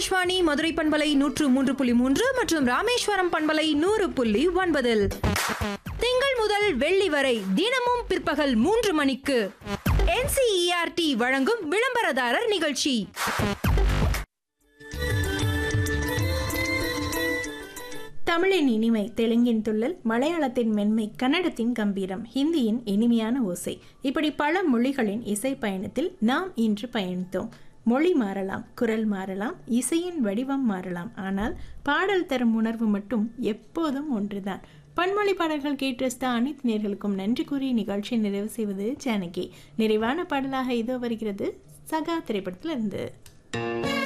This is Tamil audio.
ஆகாஷ்வாணி மதுரை பண்பலை நூற்று மூன்று புள்ளி மூன்று மற்றும் ராமேஸ்வரம் பண்பலை நூறு புள்ளி ஒன்பதில் திங்கள் முதல் வெள்ளி வரை தினமும் பிற்பகல் மூன்று மணிக்கு என்சிஇஆர்டி வழங்கும் விளம்பரதாரர் நிகழ்ச்சி தமிழின் இனிமை தெலுங்கின் துள்ளல் மலையாளத்தின் மென்மை கன்னடத்தின் கம்பீரம் ஹிந்தியின் இனிமையான ஓசை இப்படி பல மொழிகளின் இசை பயணத்தில் நாம் இன்று பயணித்தோம் மொழி மாறலாம் குரல் மாறலாம் இசையின் வடிவம் மாறலாம் ஆனால் பாடல் தரும் உணர்வு மட்டும் எப்போதும் ஒன்றுதான் பன்மொழி பாடல்கள் கேட்டு ரசித்த அனைத்து நேர்களுக்கும் நன்றி கூறி நிகழ்ச்சியை நிறைவு செய்வது ஜானகி நிறைவான பாடலாக இதோ வருகிறது சகா திரைப்படத்திலிருந்து